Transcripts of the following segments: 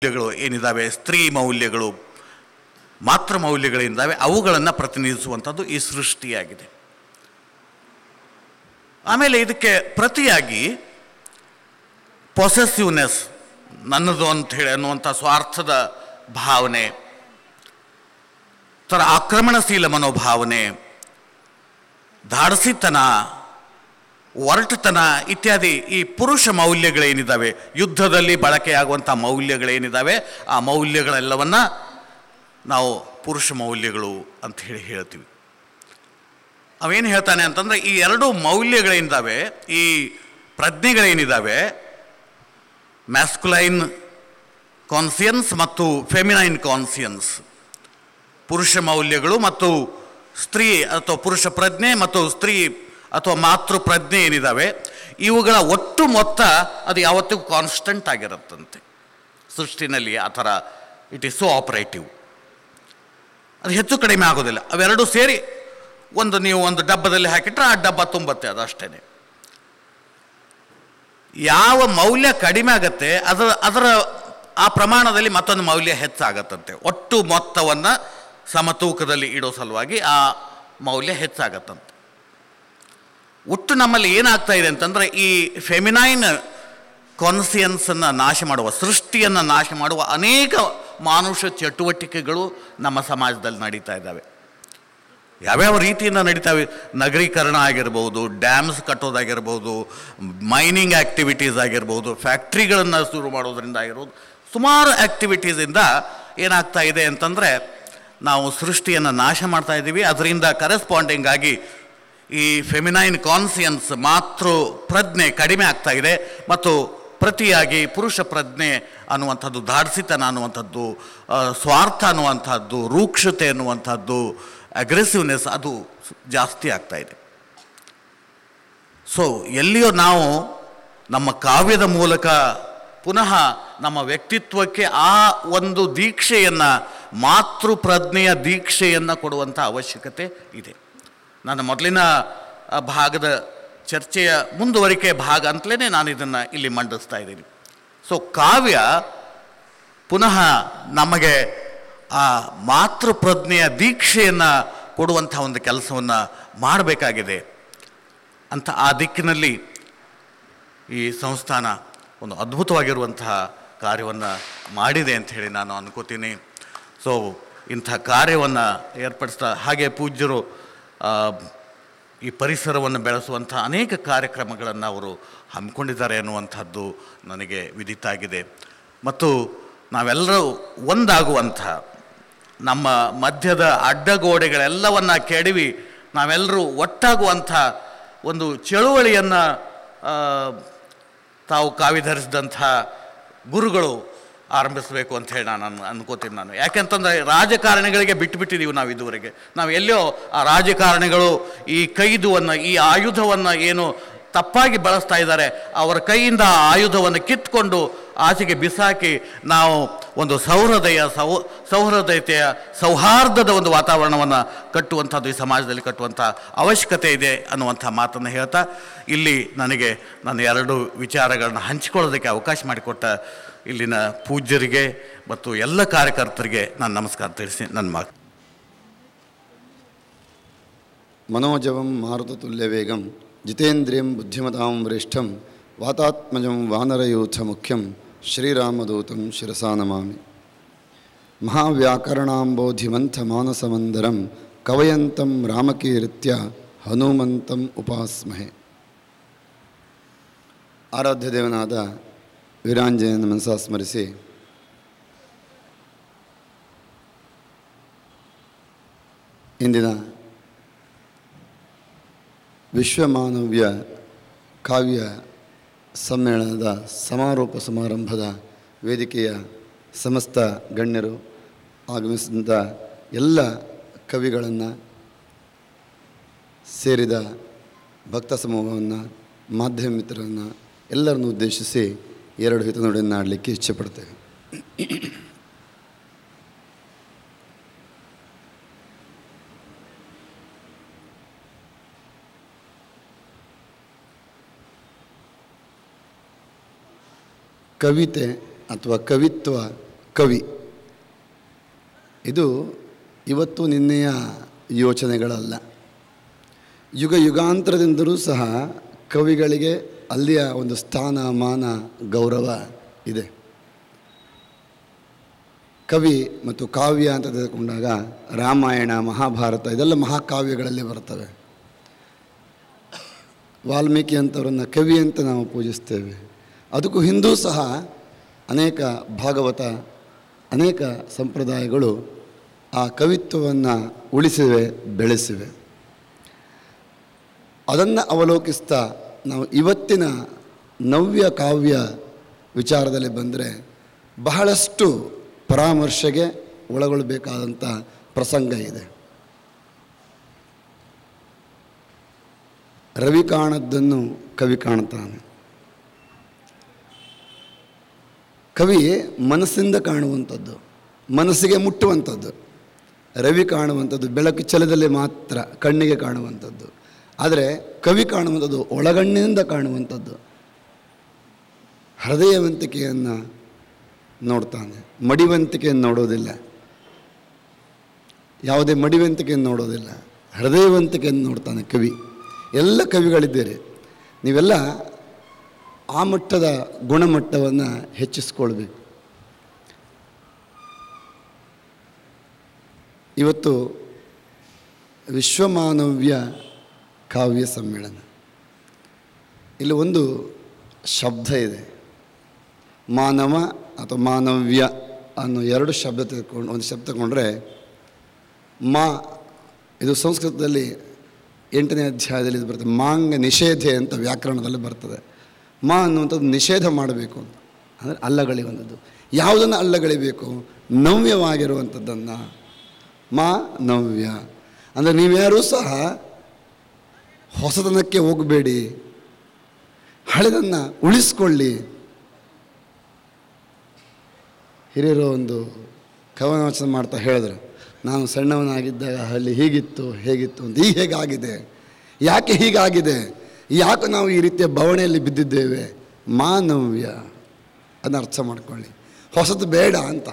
ಮೌಲ್ಯಗಳು ಏನಿದ್ದಾವೆ ಸ್ತ್ರೀ ಮೌಲ್ಯಗಳು ಮಾತೃ ಮೌಲ್ಯಗಳಿದ್ದಾವೆ ಅವುಗಳನ್ನು ಪ್ರತಿನಿಧಿಸುವಂಥದ್ದು ಈ ಸೃಷ್ಟಿಯಾಗಿದೆ ಆಮೇಲೆ ಇದಕ್ಕೆ ಪ್ರತಿಯಾಗಿ ಪೊಸೆಸಿವ್ನೆಸ್ ನನ್ನದು ಅಂತ ಹೇಳಿ ಅನ್ನುವಂಥ ಸ್ವಾರ್ಥದ ಭಾವನೆ ಥರ ಆಕ್ರಮಣಶೀಲ ಮನೋಭಾವನೆ ಧಾಡಸಿತನ ಒರಟುತನ ಇತ್ಯಾದಿ ಈ ಪುರುಷ ಮೌಲ್ಯಗಳೇನಿದ್ದಾವೆ ಯುದ್ಧದಲ್ಲಿ ಬಳಕೆಯಾಗುವಂಥ ಮೌಲ್ಯಗಳೇನಿದ್ದಾವೆ ಆ ಮೌಲ್ಯಗಳೆಲ್ಲವನ್ನ ನಾವು ಪುರುಷ ಮೌಲ್ಯಗಳು ಅಂತ ಹೇಳಿ ಹೇಳ್ತೀವಿ ಅವೇನು ಹೇಳ್ತಾನೆ ಅಂತಂದರೆ ಈ ಎರಡು ಮೌಲ್ಯಗಳೇನಿದ್ದಾವೆ ಈ ಪ್ರಜ್ಞೆಗಳೇನಿದ್ದಾವೆ ಮ್ಯಾಸ್ಕುಲೈನ್ ಕಾನ್ಸಿಯನ್ಸ್ ಮತ್ತು ಫೆಮಿನೈನ್ ಕಾನ್ಸಿಯನ್ಸ್ ಪುರುಷ ಮೌಲ್ಯಗಳು ಮತ್ತು ಸ್ತ್ರೀ ಅಥವಾ ಪುರುಷ ಪ್ರಜ್ಞೆ ಮತ್ತು ಸ್ತ್ರೀ ಅಥವಾ ಮಾತೃ ಪ್ರಜ್ಞೆ ಏನಿದ್ದಾವೆ ಇವುಗಳ ಒಟ್ಟು ಮೊತ್ತ ಅದು ಯಾವತ್ತಿಗೂ ಕಾನ್ಸ್ಟಂಟ್ ಆಗಿರುತ್ತಂತೆ ಸೃಷ್ಟಿನಲ್ಲಿ ಆ ಥರ ಇಟ್ ಈಸ್ ಸೋ ಆಪರೇಟಿವ್ ಅದು ಹೆಚ್ಚು ಕಡಿಮೆ ಆಗೋದಿಲ್ಲ ಅವೆರಡೂ ಸೇರಿ ಒಂದು ನೀವು ಒಂದು ಡಬ್ಬದಲ್ಲಿ ಹಾಕಿಟ್ರೆ ಆ ಡಬ್ಬ ತುಂಬತ್ತೆ ಅದು ಅಷ್ಟೇ ಯಾವ ಮೌಲ್ಯ ಕಡಿಮೆ ಆಗತ್ತೆ ಅದರ ಅದರ ಆ ಪ್ರಮಾಣದಲ್ಲಿ ಮತ್ತೊಂದು ಮೌಲ್ಯ ಹೆಚ್ಚಾಗತ್ತಂತೆ ಒಟ್ಟು ಮೊತ್ತವನ್ನು ಸಮತೂಕದಲ್ಲಿ ಇಡೋ ಸಲುವಾಗಿ ಆ ಮೌಲ್ಯ ಹೆಚ್ಚಾಗತ್ತಂತೆ ಒಟ್ಟು ನಮ್ಮಲ್ಲಿ ಏನಾಗ್ತಾ ಇದೆ ಅಂತಂದರೆ ಈ ಫೆಮಿನೈನ್ ಕಾನ್ಸಿಯನ್ಸನ್ನು ನಾಶ ಮಾಡುವ ಸೃಷ್ಟಿಯನ್ನು ನಾಶ ಮಾಡುವ ಅನೇಕ ಮಾನುಷ ಚಟುವಟಿಕೆಗಳು ನಮ್ಮ ಸಮಾಜದಲ್ಲಿ ನಡೀತಾ ಇದ್ದಾವೆ ಯಾವ್ಯಾವ ರೀತಿಯಿಂದ ನಡೀತಾವೆ ನಗರೀಕರಣ ಆಗಿರ್ಬೋದು ಡ್ಯಾಮ್ಸ್ ಕಟ್ಟೋದಾಗಿರ್ಬೋದು ಮೈನಿಂಗ್ ಆ್ಯಕ್ಟಿವಿಟೀಸ್ ಆಗಿರ್ಬೋದು ಫ್ಯಾಕ್ಟ್ರಿಗಳನ್ನು ಶುರು ಮಾಡೋದ್ರಿಂದ ಆಗಿರ್ಬೋದು ಸುಮಾರು ಆ್ಯಕ್ಟಿವಿಟೀಸಿಂದ ಏನಾಗ್ತಾ ಇದೆ ಅಂತಂದರೆ ನಾವು ಸೃಷ್ಟಿಯನ್ನು ನಾಶ ಮಾಡ್ತಾ ಇದ್ದೀವಿ ಅದರಿಂದ ಕರೆಸ್ಪಾಂಡಿಂಗ್ ಆಗಿ ಈ ಫೆಮಿನೈನ್ ಕಾನ್ಸಿಯನ್ಸ್ ಮಾತೃ ಪ್ರಜ್ಞೆ ಕಡಿಮೆ ಆಗ್ತಾ ಇದೆ ಮತ್ತು ಪ್ರತಿಯಾಗಿ ಪುರುಷ ಪ್ರಜ್ಞೆ ಅನ್ನುವಂಥದ್ದು ಧಾಡ್ಸಿತನ ಅನ್ನುವಂಥದ್ದು ಆ, ಸ್ವಾರ್ಥ ಅನ್ನುವಂಥದ್ದು ರೂಕ್ಷತೆ ಅನ್ನುವಂಥದ್ದು ಅಗ್ರೆಸಿವ್ನೆಸ್ ಅದು ಜಾಸ್ತಿ ಆಗ್ತಾ ಇದೆ ಸೊ ಎಲ್ಲಿಯೋ ನಾವು ನಮ್ಮ ಕಾವ್ಯದ ಮೂಲಕ ಪುನಃ ನಮ್ಮ ವ್ಯಕ್ತಿತ್ವಕ್ಕೆ ಆ ಒಂದು ದೀಕ್ಷೆಯನ್ನು ಮಾತೃ ಪ್ರಜ್ಞೆಯ ದೀಕ್ಷೆಯನ್ನು ಕೊಡುವಂಥ ಅವಶ್ಯಕತೆ ಇದೆ ನನ್ನ ಮೊದಲಿನ ಆ, ಭಾಗದ ಚರ್ಚೆಯ ಮುಂದುವರಿಕೆ ಭಾಗ ಅಂತಲೇ ನಾನು ಇದನ್ನು ಇಲ್ಲಿ ಮಂಡಿಸ್ತಾ ಇದ್ದೀನಿ ಸೊ ಕಾವ್ಯ ಪುನಃ ನಮಗೆ ಆ ಮಾತೃ ಪ್ರಜ್ಞೆಯ ದೀಕ್ಷೆಯನ್ನು ಕೊಡುವಂಥ ಒಂದು ಕೆಲಸವನ್ನು ಮಾಡಬೇಕಾಗಿದೆ ಅಂತ ಆ ದಿಕ್ಕಿನಲ್ಲಿ ಈ ಸಂಸ್ಥಾನ ಒಂದು ಅದ್ಭುತವಾಗಿರುವಂತಹ ಕಾರ್ಯವನ್ನು ಮಾಡಿದೆ ಅಂತ ಹೇಳಿ ನಾನು ಅನ್ಕೋತೀನಿ ಸೊ ಇಂಥ ಕಾರ್ಯವನ್ನು ಏರ್ಪಡಿಸ್ತಾ ಹಾಗೆ ಪೂಜ್ಯರು ಆ, ಈ ಪರಿಸರವನ್ನು ಬೆಳೆಸುವಂಥ ಅನೇಕ ಕಾರ್ಯಕ್ರಮಗಳನ್ನು ಅವರು ಹಮ್ಮಿಕೊಂಡಿದ್ದಾರೆ ಅನ್ನುವಂಥದ್ದು ನನಗೆ ವಿದಿತ ಆಗಿದೆ ಮತ್ತು ನಾವೆಲ್ಲರೂ ಒಂದಾಗುವಂಥ ನಮ್ಮ ಮಧ್ಯದ ಅಡ್ಡಗೋಡೆಗಳೆಲ್ಲವನ್ನ ಕೆಡವಿ ನಾವೆಲ್ಲರೂ ಒಟ್ಟಾಗುವಂಥ ಒಂದು ಚಳುವಳಿಯನ್ನು ತಾವು ಕಾವಿಧರಿಸಿದಂಥ ಗುರುಗಳು ಆರಂಭಿಸಬೇಕು ಅಂತ ಹೇಳಿ ನಾನು ಅನ್- ಅನ್ಕೋತೀನಿ ನಾನು ಯಾಕೆಂತಂದರೆ ರಾಜಕಾರಣಿಗಳಿಗೆ ಬಿಟ್ಟುಬಿಟ್ಟಿದ್ದೀವಿ ನಾವು ಇದುವರೆಗೆ ನಾವು ಎಲ್ಲೋ ಆ ರಾಜಕಾರಣಿಗಳು ಈ ಕೈದುವನ್ನು ಈ ಆಯುಧವನ್ನು ಏನು ತಪ್ಪಾಗಿ ಬಳಸ್ತಾ ಇದ್ದಾರೆ ಅವರ ಕೈಯಿಂದ ಆ ಆಯುಧವನ್ನು ಕಿತ್ಕೊಂಡು ಆಚೆಗೆ ಬಿಸಾಕಿ ನಾವು ಒಂದು ಸೌಹೃದಯ ಸೌ ಸೌಹೃದಯತೆಯ ಸೌಹಾರ್ದದ ಒಂದು ವಾತಾವರಣವನ್ನು ಕಟ್ಟುವಂಥದ್ದು ಈ ಸಮಾಜದಲ್ಲಿ ಕಟ್ಟುವಂಥ ಅವಶ್ಯಕತೆ ಇದೆ ಅನ್ನುವಂಥ ಮಾತನ್ನು ಹೇಳ್ತಾ ಇಲ್ಲಿ ನನಗೆ ನನ್ನ ಎರಡು ವಿಚಾರಗಳನ್ನ ಹಂಚಿಕೊಳ್ಳೋದಕ್ಕೆ ಅವಕಾಶ ಮಾಡಿಕೊಟ್ಟ ಇಲ್ಲಿನ ಪೂಜ್ಯರಿಗೆ ಮತ್ತು ಎಲ್ಲ ಕಾರ್ಯಕರ್ತರಿಗೆ ನಾನು ನಮಸ್ಕಾರ ತಿಳಿಸಿ ನನ್ನ ಮಾತು मनोजवं मारुततुल्यवेगं जितेन्द्रियं बुद्धिमतां वरिष्ठं वातात्मजं वानरयूथमुख्यं श्रीरामदूतं शिरसा नमामि महाव्याकरणाम्बोधिमन्थमानसमन्दरं कवयन्तं रामकीर्त्य हनुमन्तम् उपास्महे ಆರಾಧ್ಯ ದೇವನಾದ ವೀರಾಂಜನೇಯನ ಮನಸ ಸ್ಮರಿಸಿ ಇಂದಿನ ವಿಶ್ವಮಾನವ್ಯ ಕಾವ್ಯ ಸಮ್ಮೇಳನದ ಸಮಾರೋಪ ಸಮಾರಂಭದ ವೇದಿಕೆಯ ಸಮಸ್ತ ಗಣ್ಯರು ಆಗಮಿಸಿದಂಥ ಎಲ್ಲ ಕವಿಗಳನ್ನು ಸೇರಿದ ಭಕ್ತ ಸಮೂಹವನ್ನು ಮಾಧ್ಯಮ ಮಿತ್ರರನ್ನು ಎಲ್ಲರನ್ನು ಉದ್ದೇಶಿಸಿ ಎರಡು ಹಿತನುಡಿಯನ್ನು ಆಡಲಿಕ್ಕೆ ಇಚ್ಛೆಪಡ್ತೇವೆ ಕವಿತೆ ಅಥವಾ ಕವಿತ್ವ ಕವಿ ಇದು ಇವತ್ತು ನಿನ್ನೆಯ ಯೋಚನೆಗಳಲ್ಲ ಯುಗ ಯುಗಾಂತರದಿಂದಲೂ ಸಹ ಕವಿಗಳಿಗೆ ಅಲ್ಲಿಯ ಒಂದು ಸ್ಥಾನ ಮಾನ ಗೌರವ ಇದೆ ಕವಿ ಮತ್ತು ಕಾವ್ಯ ಅಂತ ತೆಗೆದುಕೊಂಡಾಗ ರಾಮಾಯಣ ಮಹಾಭಾರತ ಇದೆಲ್ಲ ಮಹಾಕಾವ್ಯಗಳಲ್ಲಿ ಬರ್ತವೆ ವಾಲ್ಮೀಕಿ ಅಂತವರನ್ನು ಕವಿ ಅಂತ ನಾವು ಪೂಜಿಸ್ತೇವೆ ಅದಕ್ಕೂ ಹಿಂದೂ ಸಹ ಅನೇಕ ಭಾಗವತ ಅನೇಕ ಸಂಪ್ರದಾಯಗಳು ಆ ಕವಿತ್ವವನ್ನು ಉಳಿಸಿವೆ ಬೆಳೆಸಿವೆ ಅದನ್ನು ಅವಲೋಕಿಸ್ತಾ ನಾವು ಇವತ್ತಿನ ನವ್ಯ ಕಾವ್ಯ ವಿಚಾರದಲ್ಲಿ ಬಂದರೆ ಬಹಳಷ್ಟು ಪರಾಮರ್ಶೆಗೆ ಒಳಗೊಳ್ಳಬೇಕಾದಂಥ ಪ್ರಸಂಗ ಇದೆ ರವಿ ಕಾಣದ್ದನ್ನು ಕವಿ ಕಾಣ್ತಾನೆ ಕವಿ ಮನಸ್ಸಿಂದ ಕಾಣುವಂಥದ್ದು ಮನಸ್ಸಿಗೆ ಮುಟ್ಟುವಂಥದ್ದು ರವಿ ಕಾಣುವಂಥದ್ದು ಬೆಳಕು ಛಲದಲ್ಲಿ ಮಾತ್ರ ಕಣ್ಣಿಗೆ ಕಾಣುವಂಥದ್ದು ಆದರೆ ಕವಿ ಕಾಣುವಂಥದ್ದು ಒಳಗಣ್ಣಿನಿಂದ ಕಾಣುವಂಥದ್ದು ಹೃದಯವಂತಿಕೆಯನ್ನು ನೋಡ್ತಾನೆ ಮಡಿವಂತಿಕೆಯನ್ನು ನೋಡೋದಿಲ್ಲ ಯಾವುದೇ ಮಡಿವಂತಿಕೆಯನ್ನು ನೋಡೋದಿಲ್ಲ ಹೃದಯವಂತಿಕೆಯನ್ನು ನೋಡ್ತಾನೆ ಕವಿ ಎಲ್ಲ ಕವಿಗಳಿದ್ದೀರಿ ನೀವೆಲ್ಲ ಆ ಮಟ್ಟದ ಗುಣಮಟ್ಟವನ್ನು ಹೆಚ್ಚಿಸ್ಕೊಳ್ಬೇಕು ಇವತ್ತು ವಿಶ್ವಮಾನವ್ಯ ಕಾವ್ಯ ಸಮ್ಮೇಳನ ಇಲ್ಲಿ ಒಂದು ಶಬ್ದ ಇದೆ ಮಾನವ ಅಥವಾ ಮಾನವ್ಯ ಅನ್ನೋ ಎರಡು ಶಬ್ದ ತೆಗೆದುಕೊಂಡು ಒಂದು ಶಬ್ದ ತಗೊಂಡ್ರೆ ಮಾ ಇದು ಸಂಸ್ಕೃತದಲ್ಲಿ ಎಂಟನೇ ಅಧ್ಯಾಯದಲ್ಲಿ ಇದು ಬರ್ತದೆ ಮಾಂಗ ನಿಷೇಧೆ ಅಂತ ವ್ಯಾಕರಣದಲ್ಲಿ ಬರ್ತದೆ ಮಾ ಅನ್ನುವಂಥದ್ದು ನಿಷೇಧ ಮಾಡಬೇಕು ಅಂತ ಅಂದರೆ ಅಲ್ಲಗಳಿವಂಥದ್ದು ಯಾವುದನ್ನು ಅಲ್ಲಗಳಿಬೇಕು ನವ್ಯವಾಗಿರುವಂಥದ್ದನ್ನು ಮಾ ನವ್ಯ ಅಂದರೆ ನೀವ್ಯಾರೂ ಸಹ ಹೊಸತನಕ್ಕೆ ಹೋಗಬೇಡಿ ಹಳೆದನ್ನು ಉಳಿಸ್ಕೊಳ್ಳಿ ಹಿರಿಯರು ಒಂದು ಕವನವಚನ ಮಾಡ್ತಾ ಹೇಳಿದ್ರು ನಾನು ಸಣ್ಣವನಾಗಿದ್ದಾಗ ಹಳ್ಳಿ ಹೀಗಿತ್ತು ಹೇಗಿತ್ತು ಅಂತ ಈಗ ಹೇಗಾಗಿದೆ ಯಾಕೆ ಹೀಗಾಗಿದೆ ಯಾಕೆ ನಾವು ಈ ರೀತಿಯ ಬವಣೆಯಲ್ಲಿ ಬಿದ್ದಿದ್ದೇವೆ ಮಾನವ್ಯ ಅದನ್ನ ಅರ್ಥ ಮಾಡ್ಕೊಳ್ಳಿ ಹೊಸದು ಬೇಡ ಅಂತ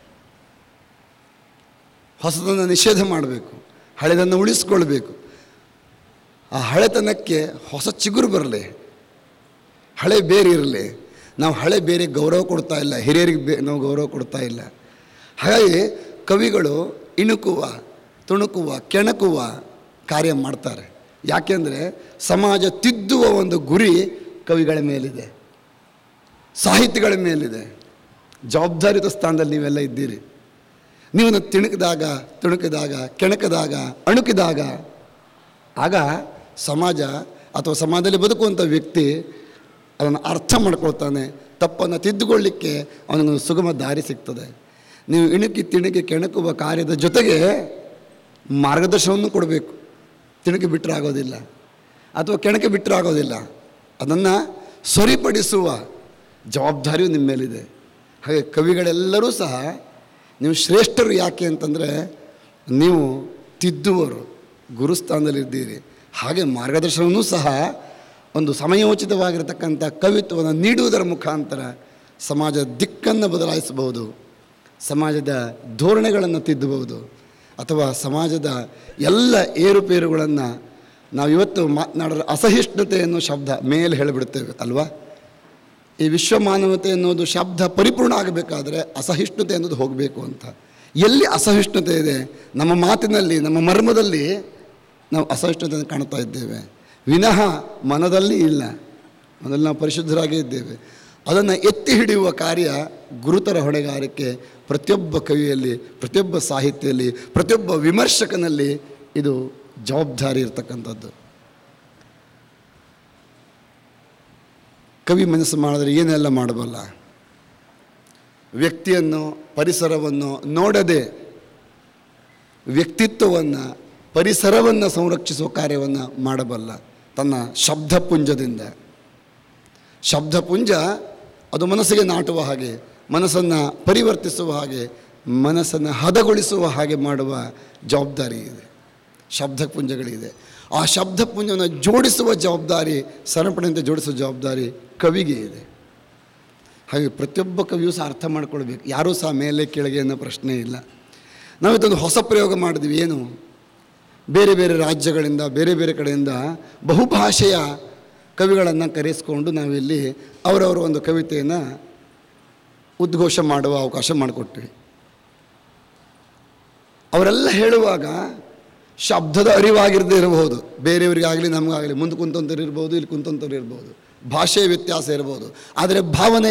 ಹೊಸದನ್ನು ನಿಷೇಧ ಮಾಡಬೇಕು ಹಳೆದನ್ನು ಉಳಿಸ್ಕೊಳ್ಬೇಕು ಆ ಹಳೆತನಕ್ಕೆ ಹೊಸ ಚಿಗುರು ಬರಲಿ ಹಳೆ ಬೇರೆ ಇರಲಿ ನಾವು ಹಳೆ ಬೇರೆ ಗೌರವ ಕೊಡ್ತಾ ಇಲ್ಲ ಹಿರಿಯರಿಗೆ ಬೇ ನಾವು ಗೌರವ ಕೊಡ್ತಾ ಇಲ್ಲ ಹಾಗಾಗಿ ಕವಿಗಳು ಇಣುಕುವ ತುಣುಕುವ ಕೆಣಕುವ ಕಾರ್ಯ ಮಾಡ್ತಾರೆ ಯಾಕೆಂದರೆ ಸಮಾಜ ತಿದ್ದುವ ಒಂದು ಗುರಿ ಕವಿಗಳ ಮೇಲಿದೆ ಸಾಹಿತಿಗಳ ಮೇಲಿದೆ ಜವಾಬ್ದಾರಿತ ಸ್ಥಾನದಲ್ಲಿ ನೀವೆಲ್ಲ ಇದ್ದೀರಿ ನೀವು ತಿಣುಕಿದಾಗ ತುಣುಕಿದಾಗ ಕೆಣಕಿದಾಗ ಅಣುಕಿದಾಗ ಆಗ ಸಮಾಜ ಅಥವಾ ಸಮಾಜದಲ್ಲಿ ಬದುಕುವಂಥ ವ್ಯಕ್ತಿ ಅದನ್ನು ಅರ್ಥ ಮಾಡ್ಕೊಳ್ತಾನೆ ತಪ್ಪನ್ನು ತಿದ್ದುಕೊಳ್ಳಿಕ್ಕೆ ಅವನಿಗೊಂದು ಸುಗಮ ದಾರಿ ಸಿಗ್ತದೆ ನೀವು ಇಣುಕಿ ತಿಣುಕಿ ಕೆಣಕುವ ಕಾರ್ಯದ ಜೊತೆಗೆ ಮಾರ್ಗದರ್ಶನವನ್ನು ಕೊಡಬೇಕು ತಿಣುಕಿ ಬಿಟ್ಟರೆ ಆಗೋದಿಲ್ಲ ಅಥವಾ ಕೆಣಕಿ ಬಿಟ್ಟರೆ ಆಗೋದಿಲ್ಲ ಅದನ್ನು ಸರಿಪಡಿಸುವ ಜವಾಬ್ದಾರಿಯು ನಿಮ್ಮ ಮೇಲಿದೆ ಹಾಗೆ ಕವಿಗಳೆಲ್ಲರೂ ಸಹ ನೀವು ಶ್ರೇಷ್ಠರು ಯಾಕೆ ಅಂತಂದರೆ ನೀವು ತಿದ್ದುವರು ಗುರುಸ್ಥಾನದಲ್ಲಿದ್ದೀರಿ ಹಾಗೆ ಮಾರ್ಗದರ್ಶನವೂ ಸಹ ಒಂದು ಸಮಯೋಚಿತವಾಗಿರತಕ್ಕಂಥ ಕವಿತ್ವವನ್ನು ನೀಡುವುದರ ಮುಖಾಂತರ ಸಮಾಜದ ದಿಕ್ಕನ್ನು ಬದಲಾಯಿಸಬಹುದು ಸಮಾಜದ ಧೋರಣೆಗಳನ್ನು ತಿದ್ದಬಹುದು ಅಥವಾ ಸಮಾಜದ ಎಲ್ಲ ಏರುಪೇರುಗಳನ್ನು ನಾವು ಇವತ್ತು ಮಾತನಾಡೋ ಅಸಹಿಷ್ಣುತೆ ಅನ್ನೋ ಶಬ್ದ ಮೇಲೆ ಹೇಳಿಬಿಡ್ತೇವೆ ಅಲ್ವಾ ಈ ವಿಶ್ವ ಮಾನವತೆ ಅನ್ನೋದು ಶಬ್ದ ಪರಿಪೂರ್ಣ ಆಗಬೇಕಾದ್ರೆ ಅಸಹಿಷ್ಣುತೆ ಅನ್ನೋದು ಹೋಗಬೇಕು ಅಂತ ಎಲ್ಲಿ ಅಸಹಿಷ್ಣುತೆ ಇದೆ ನಮ್ಮ ಮಾತಿನಲ್ಲಿ ನಮ್ಮ ಮರ್ಮದಲ್ಲಿ ನಾವು ಅಸಹಿಷ್ಣುತೆಯನ್ನು ಕಾಣ್ತಾ ಇದ್ದೇವೆ ವಿನಃ ಮನದಲ್ಲಿ ಇಲ್ಲ ಮನದಲ್ಲಿ ನಾವು ಪರಿಶುದ್ಧರಾಗೇ ಇದ್ದೇವೆ ಅದನ್ನು ಎತ್ತಿ ಹಿಡಿಯುವ ಕಾರ್ಯ ಗುರುತರ ಹೊಣೆಗಾರಿಕೆ ಪ್ರತಿಯೊಬ್ಬ ಕವಿಯಲ್ಲಿ ಪ್ರತಿಯೊಬ್ಬ ಸಾಹಿತ್ಯದಲ್ಲಿ ಪ್ರತಿಯೊಬ್ಬ ವಿಮರ್ಶಕನಲ್ಲಿ ಇದು ಜವಾಬ್ದಾರಿ ಇರತಕ್ಕಂಥದ್ದು ಕವಿ ಮನಸ್ಸು ಮಾಡಿದ್ರೆ ಏನೆಲ್ಲ ಮಾಡಬಲ್ಲ ವ್ಯಕ್ತಿಯನ್ನು ಪರಿಸರವನ್ನು ನೋಡದೆ ವ್ಯಕ್ತಿತ್ವವನ್ನು ಪರಿಸರವನ್ನು ಸಂರಕ್ಷಿಸುವ ಕಾರ್ಯವನ್ನು ಮಾಡಬಲ್ಲ ತನ್ನ ಶಬ್ದಪುಂಜದಿಂದ ಶಬ್ದಪುಂಜ ಅದು ಮನಸ್ಸಿಗೆ ನಾಟುವ ಹಾಗೆ ಮನಸ್ಸನ್ನು ಪರಿವರ್ತಿಸುವ ಹಾಗೆ ಮನಸ್ಸನ್ನು ಹದಗೊಳಿಸುವ ಹಾಗೆ ಮಾಡುವ ಜವಾಬ್ದಾರಿ ಇದೆ ಶಬ್ದಪುಂಜಗಳಿದೆ ಆ ಶಬ್ದಪುಂಜವನ್ನು ಜೋಡಿಸುವ ಜವಾಬ್ದಾರಿ ಸರಪಣಿಯಂತೆ ಜೋಡಿಸುವ ಜವಾಬ್ದಾರಿ ಕವಿಗೆ ಇದೆ ಹಾಗೆ ಪ್ರತಿಯೊಬ್ಬ ಕವಿಯೂ ಸಹ ಅರ್ಥ ಮಾಡ್ಕೊಳ್ಬೇಕು ಯಾರೂ ಸಹ ಮೇಲೆ ಕೆಳಗೆ ಅನ್ನೋ ಪ್ರಶ್ನೆ ಇಲ್ಲ ನಾವಿದೊಂದು ಹೊಸ ಪ್ರಯೋಗ ಮಾಡಿದ್ವಿ ಏನು ಬೇರೆ ಬೇರೆ ರಾಜ್ಯಗಳಿಂದ ಬೇರೆ ಬೇರೆ ಕಡೆಯಿಂದ ಬಹುಭಾಷೆಯ ಕವಿಗಳನ್ನು ಕರೆಸ್ಕೊಂಡು ನಾವಿಲ್ಲಿ ಅವರವರ ಒಂದು ಕವಿತೆಯನ್ನು ಉದ್ಘೋಷ ಮಾಡುವ ಅವಕಾಶ ಮಾಡಿಕೊಟ್ವಿ ಅವರೆಲ್ಲ ಹೇಳುವಾಗ ಶಬ್ದದ ಅರಿವಾಗಿರದೇ ಇರಬಹುದು ಬೇರೆಯವರಿಗಾಗಲಿ ನಮಗಾಗಲಿ ಮುಂದೆ ಕುಂತಂಥವ್ರು ಇರ್ಬೋದು ಇಲ್ಲಿ ಕುಂತಂಥವ್ರು ಇರ್ಬೋದು ಭಾಷೆಯ ವ್ಯತ್ಯಾಸ ಇರ್ಬೋದು ಆದರೆ ಭಾವನೆ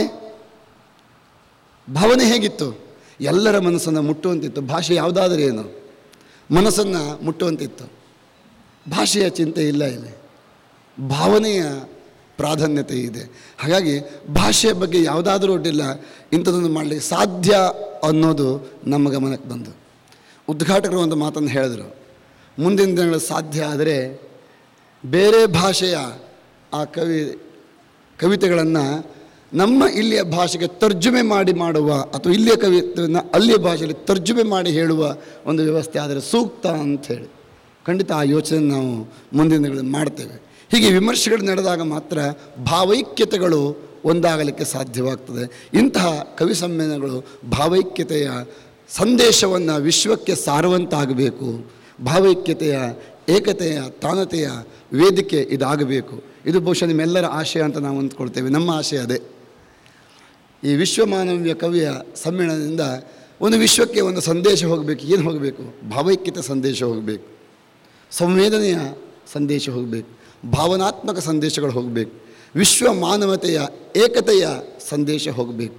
ಭಾವನೆ ಹೇಗಿತ್ತು ಎಲ್ಲರ ಮನಸ್ಸನ್ನು ಮುಟ್ಟುವಂತಿತ್ತು ಭಾಷೆ ಯಾವುದಾದ್ರೂ ಏನು ಮನಸ್ಸನ್ನು ಮುಟ್ಟುವಂತಿತ್ತು ಭಾಷೆಯ ಚಿಂತೆ ಇಲ್ಲ ಇಲ್ಲಿ ಭಾವನೆಯ ಪ್ರಾಧಾನ್ಯತೆ ಇದೆ ಹಾಗಾಗಿ ಭಾಷೆಯ ಬಗ್ಗೆ ಯಾವುದಾದ್ರೂ ಒಡ್ಡಿಲ್ಲ ಇಂಥದ್ದೊಂದು ಮಾಡಲಿಕ್ಕೆ ಸಾಧ್ಯ ಅನ್ನೋದು ನಮ್ಮ ಗಮನಕ್ಕೆ ಬಂದು ಉದ್ಘಾಟಕರು ಒಂದು ಮಾತನ್ನು ಹೇಳಿದರು ಮುಂದಿನ ದಿನಗಳು ಸಾಧ್ಯ ಆದರೆ ಬೇರೆ ಭಾಷೆಯ ಆ ಕವಿ ಕವಿತೆಗಳನ್ನು ನಮ್ಮ ಇಲ್ಲಿಯ ಭಾಷೆಗೆ ತರ್ಜುಮೆ ಮಾಡಿ ಮಾಡುವ ಅಥವಾ ಇಲ್ಲಿಯ ಕವಿತೆಯನ್ನು ಅಲ್ಲಿಯ ಭಾಷೆಯಲ್ಲಿ ತರ್ಜುಮೆ ಮಾಡಿ ಹೇಳುವ ಒಂದು ವ್ಯವಸ್ಥೆ ಆದರೆ ಸೂಕ್ತ ಅಂತ ಹೇಳಿ ಖಂಡಿತ ಆ ಯೋಚನೆ ನಾವು ಮುಂದಿನ ದಿನಗಳಲ್ಲಿ ಮಾಡ್ತೇವೆ ಹೀಗೆ ವಿಮರ್ಶೆಗಳು ನಡೆದಾಗ ಮಾತ್ರ ಭಾವೈಕ್ಯತೆಗಳು ಒಂದಾಗಲಿಕ್ಕೆ ಸಾಧ್ಯವಾಗ್ತದೆ ಇಂತಹ ಕವಿ ಸಮ್ಮೇಳನಗಳು ಭಾವೈಕ್ಯತೆಯ ಸಂದೇಶವನ್ನು ವಿಶ್ವಕ್ಕೆ ಸಾರುವಂತಾಗಬೇಕು ಭಾವೈಕ್ಯತೆಯ ಏಕತೆಯ ತಾನತೆಯ ವೇದಿಕೆ ಇದಾಗಬೇಕು ಇದು ಬಹುಶಃ ನಿಮ್ಮೆಲ್ಲರ ಆಶಯ ಅಂತ ನಾವು ಅಂದ್ಕೊಳ್ತೇವೆ ನಮ್ಮ ಆಶಯ ಅದೇ ಈ ವಿಶ್ವಮಾನವ್ಯ ಕವಿಯ ಸಮ್ಮೇಳನದಿಂದ ಒಂದು ವಿಶ್ವಕ್ಕೆ ಒಂದು ಸಂದೇಶ ಹೋಗಬೇಕು ಏನು ಹೋಗಬೇಕು ಭಾವೈಕ್ಯತೆ ಸಂದೇಶ ಹೋಗಬೇಕು ಸಂವೇದನೆಯ ಸಂದೇಶ ಹೋಗಬೇಕು ಭಾವನಾತ್ಮಕ ಸಂದೇಶಗಳು ಹೋಗಬೇಕು ವಿಶ್ವ ಮಾನವತೆಯ ಏಕತೆಯ ಸಂದೇಶ ಹೋಗಬೇಕು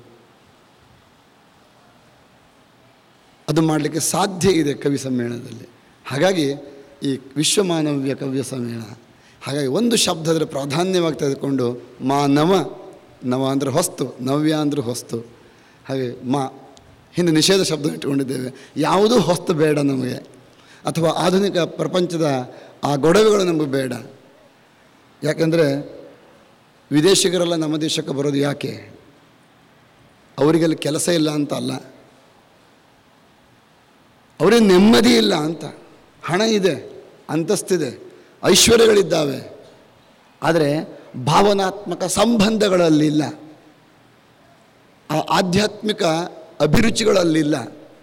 ಅದು ಮಾಡಲಿಕ್ಕೆ ಸಾಧ್ಯ ಇದೆ ಕವಿ ಸಮ್ಮೇಳನದಲ್ಲಿ ಹಾಗಾಗಿ ಈ ವಿಶ್ವ ಮಾನವ್ಯ ಕವ್ಯ ಸಮ್ಮೇಳನ ಹಾಗಾಗಿ ಒಂದು ಶಬ್ದದ ಪ್ರಾಧಾನ್ಯವಾಗಿ ತೆಗೆದುಕೊಂಡು ಮಾನವ ನವ ಅಂದರೆ ಹೊಸ್ತು ನವ್ಯ ಅಂದರೆ ಹೊಸ್ತು ಹಾಗೆ ಮಾ ಹಿಂದೆ ನಿಷೇಧ ಶಬ್ದ ಇಟ್ಟುಕೊಂಡಿದ್ದೇವೆ ಯಾವುದೂ ಹೊಸ್ತು ಬೇಡ ನಮಗೆ ಅಥವಾ ಆಧುನಿಕ ಪ್ರಪಂಚದ ಆ ಗೊಡವೆಗಳು ನಮಗೆ ಬೇಡ ಯಾಕೆಂದರೆ ವಿದೇಶಿಗರೆಲ್ಲ ನಮ್ಮ ದೇಶಕ್ಕೆ ಬರೋದು ಯಾಕೆ ಅವರಿಗಲ್ಲಿ ಕೆಲಸ ಇಲ್ಲ ಅಂತ ಅಲ್ಲ ಅವರಿಗೆ ನೆಮ್ಮದಿ ಇಲ್ಲ ಅಂತ ಹಣ ಇದೆ ಅಂತಸ್ತಿದೆ ಐಶ್ವರ್ಯಗಳಿದ್ದಾವೆ ಆದರೆ ಭಾವನಾತ್ಮಕ ಸಂಬಂಧಗಳಲ್ಲಿಲ್ಲ ಆ ಆಧ್ಯಾತ್ಮಿಕ ಅಭಿರುಚಿಗಳಲ್ಲಿಲ್ಲ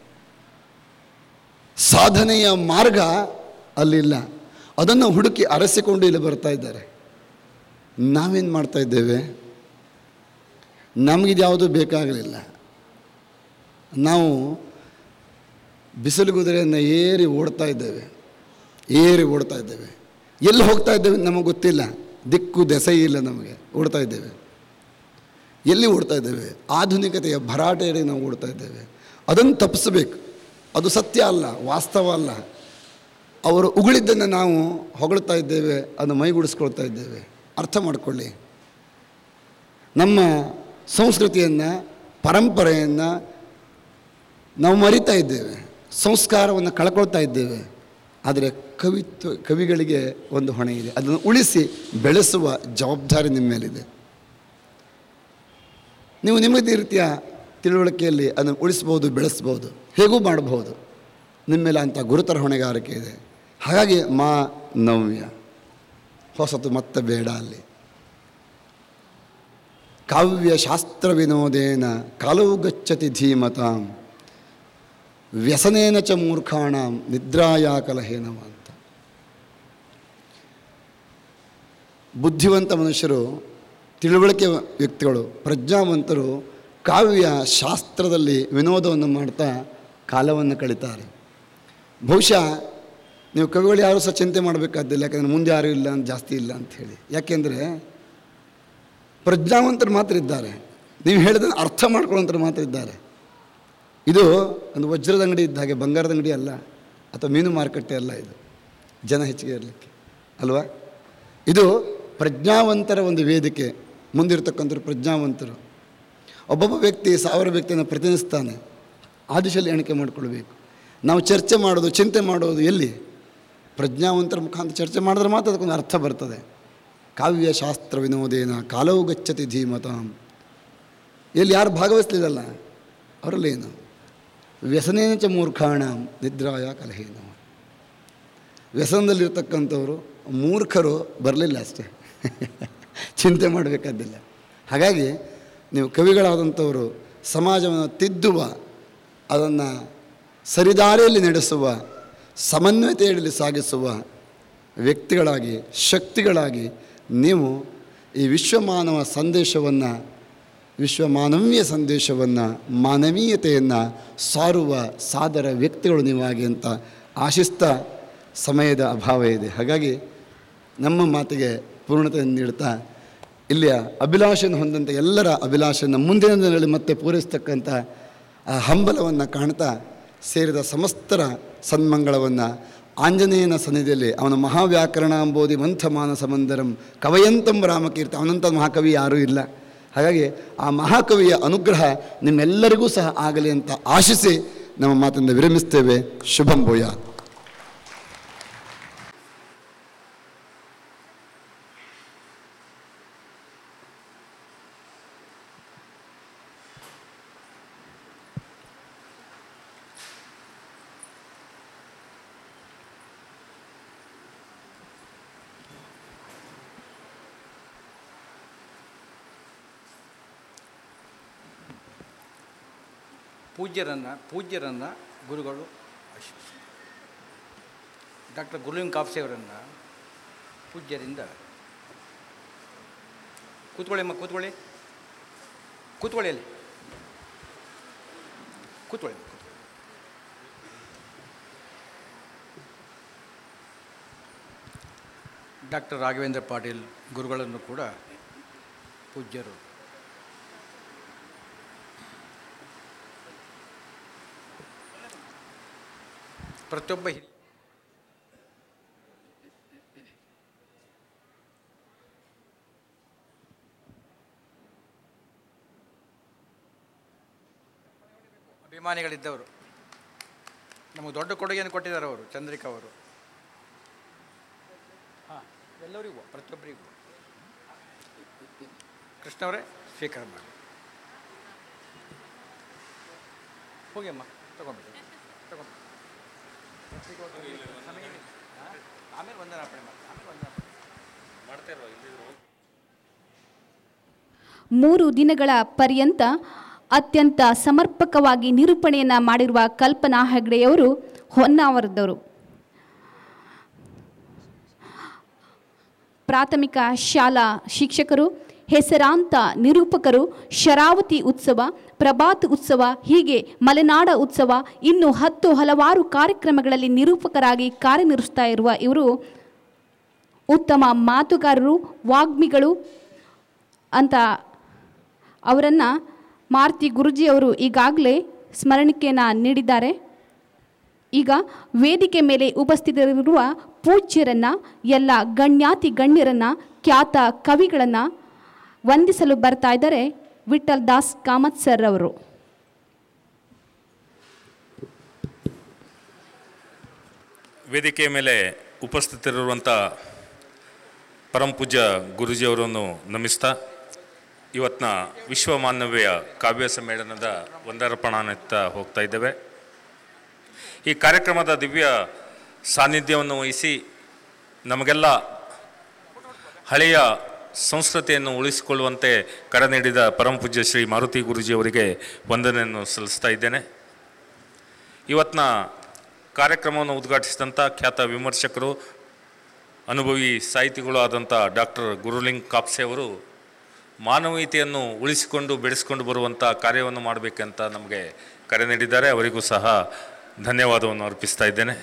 ಸಾಧನೆಯ ಮಾರ್ಗ ಅಲ್ಲಿಲ್ಲ ಅದನ್ನು ಹುಡುಕಿ ಅರಸಿಕೊಂಡು ಇಲ್ಲಿ ಬರ್ತಾ ಇದ್ದಾರೆ ನಾವೇನು ಮಾಡ್ತಾ ಇದ್ದೇವೆ ನಮಗಿದ್ಯಾವುದೂ ಬೇಕಾಗಲಿಲ್ಲ ನಾವು ಬಿಸಿಲು ಕುದುರೆಯನ್ನು ಏರಿ ಓಡ್ತಾ ಇದ್ದೇವೆ ಏರಿ ಓಡ್ತಾ ಇದ್ದೇವೆ ಎಲ್ಲಿ ಹೋಗ್ತಾ ಇದ್ದೇವೆ ನಮಗೆ ಗೊತ್ತಿಲ್ಲ ದಿಕ್ಕು ದೆಸೆ ಇಲ್ಲ ನಮಗೆ ಓಡ್ತಾ ಇದ್ದೇವೆ ಎಲ್ಲಿ ಓಡ್ತಾ ಇದ್ದೇವೆ ಆಧುನಿಕತೆಯ ಭರಾಟೆಯಡಿ ನಾವು ಓಡ್ತಾ ಇದ್ದೇವೆ ಅದನ್ನು ತಪ್ಪಿಸಬೇಕು ಅದು ಸತ್ಯ ಅಲ್ಲ ವಾಸ್ತವ ಅಲ್ಲ ಅವರು ಉಗುಳಿದ್ದನ್ನು ನಾವು ಹೊಗಳ್ತಾ ಇದ್ದೇವೆ ಅದನ್ನು ಮೈಗೂಡಿಸ್ಕೊಳ್ತಾ ಇದ್ದೇವೆ ಅರ್ಥ ಮಾಡಿಕೊಳ್ಳಿ ನಮ್ಮ ಸಂಸ್ಕೃತಿಯನ್ನು ಪರಂಪರೆಯನ್ನು ನಾವು ಮರಿತಾ ಇದ್ದೇವೆ ಸಂಸ್ಕಾರವನ್ನು ಕಳ್ಕೊಳ್ತಾ ಇದ್ದೇವೆ ಆದರೆ ಕವಿತ್ವ ಕವಿಗಳಿಗೆ ಒಂದು ಹೊಣೆ ಇದೆ ಅದನ್ನು ಉಳಿಸಿ ಬೆಳೆಸುವ ಜವಾಬ್ದಾರಿ ನಿಮ್ಮ ಮೇಲಿದೆ ನೀವು ನಿಮ್ಮದೇ ರೀತಿಯ ತಿಳುವಳಿಕೆಯಲ್ಲಿ ಅದನ್ನು ಉಳಿಸ್ಬೋದು ಬೆಳೆಸ್ಬೋದು ಹೇಗೂ ಮಾಡಬಹುದು ನಿಮ್ಮ ಮೇಲೆ ಅಂಥ ಗುರುತರ ಹೊಣೆಗಾರಿಕೆ ಇದೆ ಹಾಗಾಗಿ ಮಾ ನವ್ಯ ಹೊಸತು ಮತ್ತೆ ಬೇಡ ಅಲ್ಲಿ ಕಾವ್ಯ ಶಾಸ್ತ್ರ ವಿನೋದೇನ ಕಾಲವು ಗಚ್ಚತಿ ಧೀಮತಾಂ ವ್ಯಸನೇನ ಚ ಮೂರ್ಖಾಣಂ ನಿದ್ರಾಯ ಕಲಹೇನವ ಅಂತ ಬುದ್ಧಿವಂತ ಮನುಷ್ಯರು ತಿಳುವಳಿಕೆ ವ್ಯಕ್ತಿಗಳು ಪ್ರಜ್ಞಾವಂತರು ಕಾವ್ಯ ಶಾಸ್ತ್ರದಲ್ಲಿ ವಿನೋದವನ್ನು ಮಾಡ್ತಾ ಕಾಲವನ್ನು ಕಳೀತಾರೆ ಬಹುಶಃ ನೀವು ಕವಿಗಳು ಯಾರೂ ಸಹ ಚಿಂತೆ ಮಾಡಬೇಕಾದ್ದಿಲ್ಲ ಯಾಕಂದರೆ ಮುಂದೆ ಯಾರೂ ಇಲ್ಲ ಅಂತ ಜಾಸ್ತಿ ಇಲ್ಲ ಅಂತ ಹೇಳಿ ಯಾಕೆಂದರೆ ಪ್ರಜ್ಞಾವಂತರು ಮಾತ್ರ ಇದ್ದಾರೆ ನೀವು ಹೇಳಿದ್ದನ್ನು ಅರ್ಥ ಮಾಡ್ಕೊಳ್ಳೋಂಥವ್ರು ಮಾತ್ರ ಇದ್ದಾರೆ ಇದು ಒಂದು ವಜ್ರದ ಅಂಗಡಿ ಇದ್ದ ಹಾಗೆ ಬಂಗಾರದ ಅಂಗಡಿ ಅಲ್ಲ ಅಥವಾ ಮೀನು ಮಾರುಕಟ್ಟೆ ಅಲ್ಲ ಇದು ಜನ ಹೆಚ್ಚಿಗೆ ಇರಲಿಕ್ಕೆ ಅಲ್ವಾ ಇದು ಪ್ರಜ್ಞಾವಂತರ ಒಂದು ವೇದಿಕೆ ಮುಂದಿರ್ತಕ್ಕಂಥವ್ರು ಪ್ರಜ್ಞಾವಂತರು ಒಬ್ಬೊಬ್ಬ ವ್ಯಕ್ತಿ ಸಾವಿರ ವ್ಯಕ್ತಿಯನ್ನು ಪ್ರತಿನಿಧಿಸ್ತಾನೆ ಆ ದಿಶೆಯಲ್ಲಿ ಎಣಿಕೆ ಮಾಡಿಕೊಳ್ಬೇಕು ನಾವು ಚರ್ಚೆ ಮಾಡೋದು ಚಿಂತೆ ಮಾಡೋದು ಎಲ್ಲಿ ಪ್ರಜ್ಞಾವಂತರ ಮುಖಾಂತರ ಚರ್ಚೆ ಮಾಡಿದ್ರೆ ಮಾತ್ರ ಅದಕ್ಕೊಂದು ಅರ್ಥ ಬರ್ತದೆ ಕಾವ್ಯ ಶಾಸ್ತ್ರ ವಿನೋದೇನ ಕಾಲವು ಗಚ್ಚತಿ ಧೀಮತಾಂ ಎಲ್ಲಿ ಯಾರು ಭಾಗವಹಿಸ್ಲಿಲ್ಲಲ್ಲ ಅವರಲ್ಲಿ ಏನು ವ್ಯಸನೇನ ಚ ಮೂರ್ಖಾಣ ನಿದ್ರಾಯ ಕಲಹೇನ ವ್ಯಸನದಲ್ಲಿರ್ತಕ್ಕಂಥವ್ರು ಮೂರ್ಖರು ಬರಲಿಲ್ಲ ಅಷ್ಟೇ ಚಿಂತೆ ಮಾಡಬೇಕಾದ್ದಿಲ್ಲ ಹಾಗಾಗಿ ನೀವು ಕವಿಗಳಾದಂಥವರು ಸಮಾಜವನ್ನು ತಿದ್ದುವ ಅದನ್ನು ಸರಿದಾರಿಯಲ್ಲಿ ನಡೆಸುವ ಸಮನ್ವಯತೆಯಲ್ಲಿ ಸಾಗಿಸುವ ವ್ಯಕ್ತಿಗಳಾಗಿ ಶಕ್ತಿಗಳಾಗಿ ನೀವು ಈ ವಿಶ್ವಮಾನವ ಸಂದೇಶವನ್ನು ವಿಶ್ವ ಮಾನವೀಯ ಸಂದೇಶವನ್ನು ಮಾನವೀಯತೆಯನ್ನು ಸಾರುವ ಸಾದರ ವ್ಯಕ್ತಿಗಳು ನೀವಾಗಿ ಅಂತ ಆಶಿಸ್ತಾ ಸಮಯದ ಅಭಾವ ಇದೆ ಹಾಗಾಗಿ ನಮ್ಮ ಮಾತಿಗೆ ಪೂರ್ಣತೆಯನ್ನು ನೀಡ್ತಾ ಇಲ್ಲಿಯ ಅಭಿಲಾಷೆಯನ್ನು ಹೊಂದಂಥ ಎಲ್ಲರ ಅಭಿಲಾಷೆಯನ್ನು ಮುಂದಿನ ದಿನಗಳಲ್ಲಿ ಮತ್ತೆ ಪೂರೈಸ್ತಕ್ಕಂಥ ಆ ಹಂಬಲವನ್ನು ಕಾಣ್ತಾ ಸೇರಿದ ಸಮಸ್ತರ ಸನ್ಮಂಗಳವನ್ನು ಆಂಜನೇಯನ ಸನ್ನಿಧಿಯಲ್ಲಿ ಅವನ ಮಹಾವ್ಯಾಕರಣ ಅಂಬೋದಿ ಮಂಥ ಮಾನಸ ಮಂದರಂ ಕವಯಂತಂ ರಾಮಕೀರ್ತಿ ಅವನಂಥ ಮಹಾಕವಿ ಯಾರೂ ಇಲ್ಲ ಹಾಗಾಗಿ ಆ ಮಹಾಕವಿಯ ಅನುಗ್ರಹ ನಿಮ್ಮೆಲ್ಲರಿಗೂ ಸಹ ಆಗಲಿ ಅಂತ ಆಶಿಸಿ ನಮ್ಮ ಮಾತಿಂದ ವಿರಮಿಸ್ತೇವೆ ಶುಭಂ ಭೂಯ ಪೂಜ್ಯರನ್ನು ಪೂಜ್ಯರನ್ನು ಗುರುಗಳು ಆಶೀರ್ವದಿಸಿದರು ಡಾಕ್ಟರ್ ಗುರುಲಿಂಗ್ ಕಾಪ್ಸೆಯವರನ್ನು ಪೂಜ್ಯರಿಂದ ಕೂತ್ಕೊಳ್ಳಿ ಅಮ್ಮ ಕೂತ್ಕೊಳ್ಳಿ ಕೂತ್ಕೊಳ್ಳಿ ಅಲ್ಲಿ ಕೂತ್ಕೊಳ್ಳಿ ಅಮ್ಮ, ಕೂತ್ಕೊಳ್ಳಿ ಡಾಕ್ಟರ್ ರಾಘವೇಂದ್ರ ಪಾಟೀಲ್ ಗುರುಗಳನ್ನು ಕೂಡ ಪೂಜ್ಯರು ಪ್ರತಿಯೊಬ್ಬ ಹಿರಿಯ ಅಭಿಮಾನಿಗಳಿದ್ದವರು ನಮಗೆ ದೊಡ್ಡ ಕೊಡುಗೆಯನ್ನು ಕೊಟ್ಟಿದ್ದಾರೆ ಅವರು ಚಂದ್ರಿಕಾ ಅವರು ಹಾಂ ಎಲ್ಲರಿಗೂ ಪ್ರತಿಯೊಬ್ಬರಿಗೂ ಕೃಷ್ಣವರೇ ಸ್ವೀಕಾರ ಮಾಡಿ ಹೋಗಿ ಅಮ್ಮ ತಗೊಂಡ್ಬಿಡಿ ತಗೊಂಡು ಆಮೇಲೆ ವಂದನಾರ್ಪಣೆ ಮಾಡಿ ಆಮೇಲೆ ವಂದನಾರ್ಪಣೆ ಮೂರು ದಿನಗಳ ಪರ್ಯಂತ ಅತ್ಯಂತ ಸಮರ್ಪಕವಾಗಿ ನಿರೂಪಣೆಯನ್ನು ಮಾಡಿರುವ ಕಲ್ಪನಾ ಹೆಗ್ಡೆಯವರು ಹೊನ್ನಾವರದವರು ಪ್ರಾಥಮಿಕ ಶಾಲಾ ಶಿಕ್ಷಕರು ಹೆಸರಾಂತ ನಿರೂಪಕರು ಶರಾವತಿ ಉತ್ಸವ ಪ್ರಭಾತ್ ಉತ್ಸವ ಹೀಗೆ ಮಲೆನಾಡ ಉತ್ಸವ ಇನ್ನು ಹತ್ತು ಹಲವಾರು ಕಾರ್ಯಕ್ರಮಗಳಲ್ಲಿ ನಿರೂಪಕರಾಗಿ ಕಾರ್ಯನಿರ್ವಹಿಸ್ತಾ ಇರುವ ಇವರು ಉತ್ತಮ ಮಾತುಗಾರರು ವಾಗ್ಮಿಗಳು ಅಂತ ಅವರನ್ನು ಮಾರುತಿ ಗುರುಜಿಯವರು ಈಗಾಗಲೇ ಸ್ಮರಣಿಕೆಯನ್ನು ನೀಡಿದ್ದಾರೆ ಈಗ ವೇದಿಕೆ ಮೇಲೆ ಉಪಸ್ಥಿತರಿರುವ ಪೂಜ್ಯರನ್ನು ಎಲ್ಲ ಗಣ್ಯಾತಿ ಗಣ್ಯರನ್ನು ಖ್ಯಾತ ಕವಿಗಳನ್ನು ವಂದಿಸಲು ಬರ್ತಾ ಇದ್ದಾರೆ ವಿಠಲ್ ದಾಸ್ ಕಾಮತ್ ಸರ್ ಅವರು ವೇದಿಕೆಯ ಮೇಲೆ ಉಪಸ್ಥಿತರಿರುವಂಥ ಪರಮ ಪೂಜ್ಯ ಗುರುಜಿಯವರನ್ನು ನಮಿಸ್ತಾ ಇವತ್ತಿನ ವಿಶ್ವ ಮಾನವೀಯ ಕಾವ್ಯ ಸಮ್ಮೇಳನದ ವಂದರ್ಪಣಾನ್ವಿತ ಹೋಗ್ತಾ ಇದ್ದೇವೆ ಈ ಕಾರ್ಯಕ್ರಮದ ದಿವ್ಯ ಸಾನ್ನಿಧ್ಯವನ್ನು ವಹಿಸಿ ನಮಗೆಲ್ಲ ಹಳೆಯ ಸಂಸ್ಕೃತಿಯನ್ನು ಉಳಿಸಿಕೊಳ್ಳುವಂತೆ ಕರೆ ನೀಡಿದ ಪರಮ ಪೂಜ್ಯ ಶ್ರೀ ಮಾರುತಿ ಗುರುಜಿಯವರಿಗೆ ವಂದನೆಯನ್ನು ಸಲ್ಲಿಸ್ತಾ ಇದ್ದೇನೆ ಇವತ್ತಿನ ಕಾರ್ಯಕ್ರಮವನ್ನು ಉದ್ಘಾಟಿಸಿದಂಥ ಖ್ಯಾತ ವಿಮರ್ಶಕರು ಅನುಭವಿ ಸಾಹಿತಿಗಳು ಆದಂಥ ಡಾಕ್ಟರ್ ಗುರುಲಿಂಗ್ ಕಾಪ್ಸೆ ಅವರು ಮಾನವೀಯತೆಯನ್ನು ಉಳಿಸಿಕೊಂಡು ಬೆಳೆಸಿಕೊಂಡು ಬರುವಂಥ ಕಾರ್ಯವನ್ನು ಮಾಡಬೇಕಂತ ನಮಗೆ ಕರೆ ನೀಡಿದ್ದಾರೆ ಅವರಿಗೂ ಸಹ ಧನ್ಯವಾದವನ್ನು ಅರ್ಪಿಸ್ತಾ ಇದ್ದೇನೆ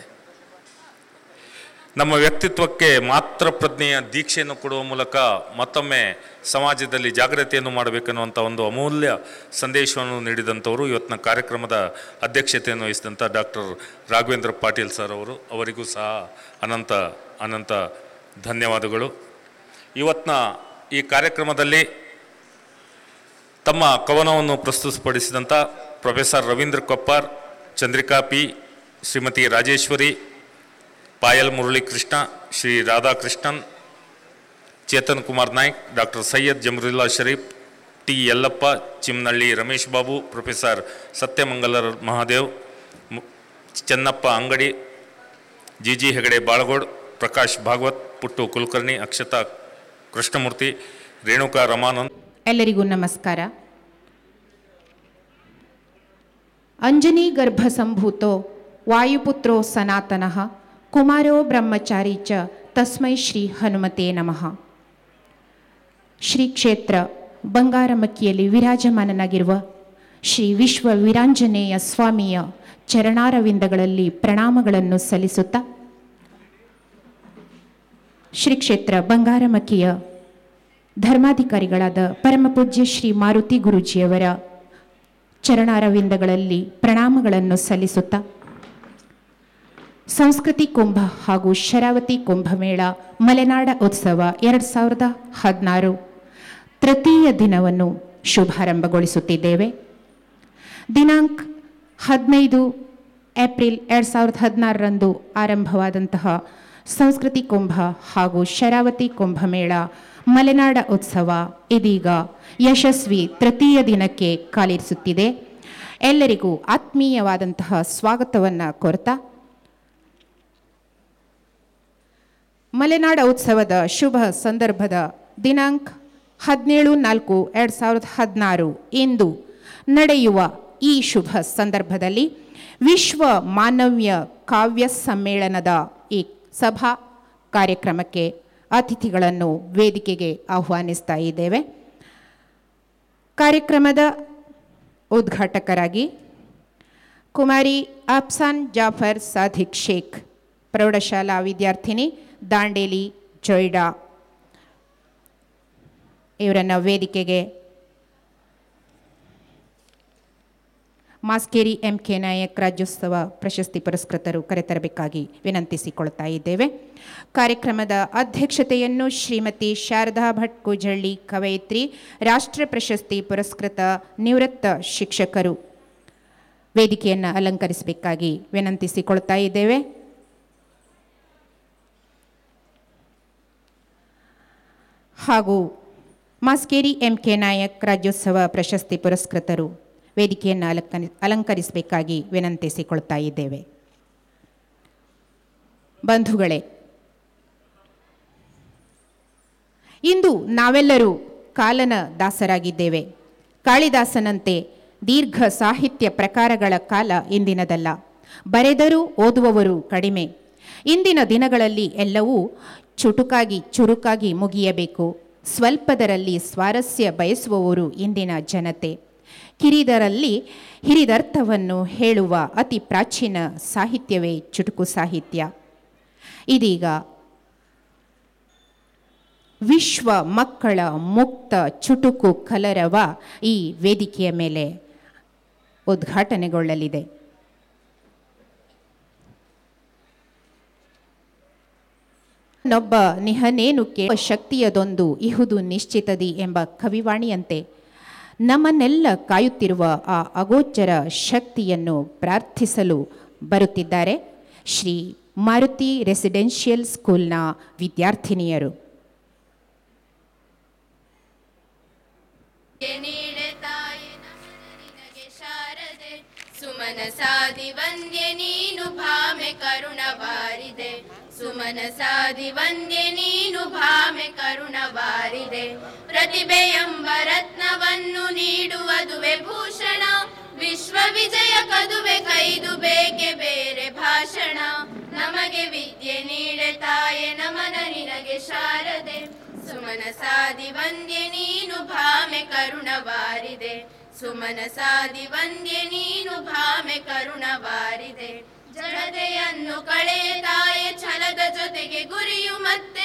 ನಮ್ಮ ವ್ಯಕ್ತಿತ್ವಕ್ಕೆ ಮಾತ್ರ ಪ್ರಜ್ಞೆಯ ದೀಕ್ಷೆಯನ್ನು ಕೊಡುವ ಮೂಲಕ ಮತ್ತೊಮ್ಮೆ ಸಮಾಜದಲ್ಲಿ ಜಾಗೃತಿಯನ್ನು ಮಾಡಬೇಕನ್ನುವಂಥ ಒಂದು ಅಮೂಲ್ಯ ಸಂದೇಶವನ್ನು ನೀಡಿದಂಥವರು ಇವತ್ತಿನ ಕಾರ್ಯಕ್ರಮದ ಅಧ್ಯಕ್ಷತೆಯನ್ನು ವಹಿಸಿದಂಥ ಡಾಕ್ಟರ್ ರಾಘವೇಂದ್ರ ಪಾಟೀಲ್ ಸರ್ ಅವರು ಅವರಿಗೂ ಸಹ ಅನಂತ ಅನಂತ ಧನ್ಯವಾದಗಳು ಇವತ್ತಿನ ಈ ಕಾರ್ಯಕ್ರಮದಲ್ಲಿ ತಮ್ಮ ಕವನವನ್ನು ಪ್ರಸ್ತುತಪಡಿಸಿದಂಥ professor Ravindra Koppar Chandrika P Shrimati Rajeshwari Payal Muralikrishna Shri Radhakrishnan Chetan Kumar Naik doctor Syed Jamarulla Sharif T Yallappa Chimnalli Ramesh Babu professor Satyamangala Mahadev ಮು- ಚೆನ್ನಪ್ಪ ಅಂಗಡಿ ಜಿ ಜಿ ಹೆಗಡೆ ಬಾಳಗೋಡ್ ಪ್ರಕಾಶ್ ಭಾಗವತ್ ಪುಟ್ಟು ಕುಲಕರ್ಣಿ ಅಕ್ಷತಾ ಕೃಷ್ಣಮೂರ್ತಿ ರೇಣುಕಾ ರಮಾನಂದ್ ಎಲ್ಲರಿಗೂ ನಮಸ್ಕಾರ ಅಂಜನೀಗರ್ಭಸಂಭೂತೋ ವಾಯುಪುತ್ರೋ ಸನಾತನಃ ಕುಮಾರೋ ಬ್ರಹ್ಮಚಾರಿ ಚ ತಸ್ಮೈ ಶ್ರೀ ಹನುಮತೆ ನಮಃ ಶ್ರೀ ಕ್ಷೇತ್ರ ಬಂಗಾರಮಕ್ಕಿಯಲ್ಲಿ ವಿರಾಜಮಾನನಾಗಿರುವ ಶ್ರೀ ವಿಶ್ವ ವೀರಾಂಜನೇಯ ಸ್ವಾಮಿಯ ಚರಣಾರವಿಂದಗಳಲ್ಲಿ ಪ್ರಣಾಮಗಳನ್ನು ಸಲ್ಲಿಸುತ್ತಾ ಶ್ರೀ ಕ್ಷೇತ್ರ ಬಂಗಾರಮಕ್ಕಿಯ ಧರ್ಮಾಧಿಕಾರಿಗಳಾದ ಪರಮಪೂಜ್ಯ ಶ್ರೀ ಮಾರುತಿ ಗುರೂಜಿಯವರ ಚರಣಾರವಿಂದಗಳಲ್ಲಿ ಪ್ರಣಾಮಗಳನ್ನು ಸಲ್ಲಿಸುತ್ತಾ ಸಂಸ್ಕೃತಿ ಕುಂಭ ಹಾಗೂ ಶರಾವತಿ ಕುಂಭಮೇಳ ಮಲೆನಾಡ ಉತ್ಸವ ಎರಡು ಸಾವಿರದ ಹದಿನಾರು ತೃತೀಯ ದಿನವನ್ನು ಶುಭಾರಂಭಗೊಳಿಸುತ್ತಿದ್ದೇವೆ ದಿನಾಂಕ ಹದಿನೈದು ಏಪ್ರಿಲ್ ಎರಡು ಸಾವಿರದ ಹದಿನಾರರಂದು ಆರಂಭವಾದಂತಹ ಸಂಸ್ಕೃತಿ ಕುಂಭ ಹಾಗೂ ಶರಾವತಿ ಕುಂಭಮೇಳ ಮಲೆನಾಡ ಉತ್ಸವ ಇದೀಗ ಯಶಸ್ವಿ ತೃತೀಯ ದಿನಕ್ಕೆ ಕಾಲಿರಿಸುತ್ತಿದೆ ಎಲ್ಲರಿಗೂ ಆತ್ಮೀಯವಾದಂತಹ ಸ್ವಾಗತವನ್ನು ಕೋರ್ತಾ ಮಲೆನಾಡ ಉತ್ಸವದ ಶುಭ ಸಂದರ್ಭದ ದಿನಾಂಕ ಹದಿನೇಳು ನಾಲ್ಕು ಎರಡು ಸಾವಿರದ ಹದಿನಾರು ಇಂದು ನಡೆಯುವ ಈ ಶುಭ ಸಂದರ್ಭದಲ್ಲಿ ವಿಶ್ವ ಮಾನವ್ಯ ಕಾವ್ಯ ಸಮ್ಮೇಳನದ ಈ ಸಭಾ ಕಾರ್ಯಕ್ರಮಕ್ಕೆ ಅತಿಥಿಗಳನ್ನು ವೇದಿಕೆಗೆ ಆಹ್ವಾನಿಸ್ತಾ ಇದ್ದೇವೆ ಕಾರ್ಯಕ್ರಮದ ಉದ್ಘಾಟಕರಾಗಿ ಕುಮಾರಿ ಅಫ್ಸಾನ್ ಜಾಫರ್ ಸಾದಿಕ್ ಶೇಖ್ ಪ್ರೌಢಶಾಲಾ ವಿದ್ಯಾರ್ಥಿನಿ ದಾಂಡೇಲಿ ಜೊಯ್ಡಾ ಇವರನ್ನು ವೇದಿಕೆಗೆ ಮಾಸ್ಕೇರಿ ಎಂ ಕೆ ನಾಯಕ್ ರಾಜ್ಯೋತ್ಸವ ಪ್ರಶಸ್ತಿ ಪುರಸ್ಕೃತರು ಕರೆತರಬೇಕಾಗಿ ವಿನಂತಿಸಿಕೊಳ್ತಾ ಇದ್ದೇವೆ ಕಾರ್ಯಕ್ರಮದ ಅಧ್ಯಕ್ಷತೆಯನ್ನು ಶ್ರೀಮತಿ ಶಾರದಾ ಭಟ್ ಕುಜಳ್ಳಿ ಕವಯಿತ್ರಿ ರಾಷ್ಟ್ರ ಪ್ರಶಸ್ತಿ ಪುರಸ್ಕೃತ ನಿವೃತ್ತ ಶಿಕ್ಷಕರು ವೇದಿಕೆಯನ್ನು ಅಲಂಕರಿಸಬೇಕಾಗಿ ವಿನಂತಿಸಿಕೊಳ್ತಾ ಇದ್ದೇವೆ ಹಾಗೂ ಮಾಸ್ಕೇರಿ ಎಂ ಕೆ ನಾಯಕ್ ರಾಜ್ಯೋತ್ಸವ ಪ್ರಶಸ್ತಿ ಪುರಸ್ಕೃತರು ವೇದಿಕೆಯನ್ನು ಅಲಂಕರಿ ಅಲಂಕರಿಸಬೇಕಾಗಿ ವಿನಂತಿಸಿಕೊಳ್ತಾ ಇದ್ದೇವೆ ಬಂಧುಗಳೇ ಇಂದು ನಾವೆಲ್ಲರೂ ಕಾಲನ ದಾಸರಾಗಿದ್ದೇವೆ ಕಾಳಿದಾಸನಂತೆ ದೀರ್ಘ ಸಾಹಿತ್ಯ ಪ್ರಕಾರಗಳ ಕಾಲ ಇಂದಿನದಲ್ಲ ಬರೆದರೂ ಓದುವವರು ಕಡಿಮೆ ಇಂದಿನ ದಿನಗಳಲ್ಲಿ ಎಲ್ಲವೂ ಚುಟುಕಾಗಿ ಚುರುಕಾಗಿ ಮುಗಿಯಬೇಕು ಸ್ವಲ್ಪದರಲ್ಲಿ ಸ್ವಾರಸ್ಯ ಬಯಸುವವರು ಇಂದಿನ ಜನತೆ ಕಿರಿದರಲ್ಲಿ ಹಿರಿದರ್ಥವನ್ನು ಹೇಳುವ ಅತಿ ಪ್ರಾಚೀನ ಸಾಹಿತ್ಯವೇ ಚುಟುಕು ಸಾಹಿತ್ಯ ಇದೀಗ ವಿಶ್ವ ಮಕ್ಕಳ ಮುಕ್ತ ಚುಟುಕು ಕಲರವ ಈ ವೇದಿಕೆಯ ಮೇಲೆ ಉದ್ಘಾಟನೆಗೊಳ್ಳಲಿದೆ ನೊಬ್ಬ ನಿಹನೇನು ಕೇಳ ಶಕ್ತಿಯದೊಂದು ಇಹುದು ನಿಶ್ಚಿತದಿ ಎಂಬ ಕವಿವಾಣಿಯಂತೆ ನಮ್ಮನ್ನೆಲ್ಲ ಕಾಯುತ್ತಿರುವ ಆ ಅಗೋಚರ ಶಕ್ತಿಯನ್ನು ಪ್ರಾರ್ಥಿಸಲು ಬರುತ್ತಿದ್ದಾರೆ ಶ್ರೀ ಮಾರುತಿ ರೆಸಿಡೆನ್ಷಿಯಲ್ ಸ್ಕೂಲ್ನ ವಿದ್ಯಾರ್ಥಿನಿಯರು ನೀಡೆ ತಾಯಿ ನಮನ ನಿನಗೆ ಶಾರದೆ ಸುಮನ ಸಾದಿ ವಂದ್ಯೆ ನೀನು ಭಾಮೆ ಕರುಣ ಬಾರಿದೆ ಸುಮನ ಸಾದಿ ವಂದ್ಯೆ ನೀನು ಭಾಮೆ ಕರುಣ ಬಾರಿದೆ ಪ್ರತಿಭೆ ಎಂಬ ರತ್ನವನ್ನು ನೀಡುವುದುವೆ ಭೂಷಣ ವಿಶ್ವ ವಿಜಯ ಕದುವೆ ಕೈದು ಬೇಕೆ ಬೇರೆ ಭಾಷಣ ನಮಗೆ ವಿದ್ಯೆ ನೀಡೆ ತಾಯೆ ನಮನ ನಿನಗೆ ಶಾರದೆ ಸುಮನ ಸಾದಿ ವಂದ್ಯೆ ನೀನು ಭಾಮೆ ಕರುಣ ಬಾರಿದೆ ಸುಮನ ಸಾದಿ ವಂದ್ಯೆ ನೀನು ಭಾಮೆ ಕರುಣ ಬಾರಿದೆ ಜಡತೆಯನ್ನು ಕಳೆಯ ತಾಯೆ ಛಲದ ಜೊತೆಗೆ ಗುರಿಯು ಮತ್ತೆ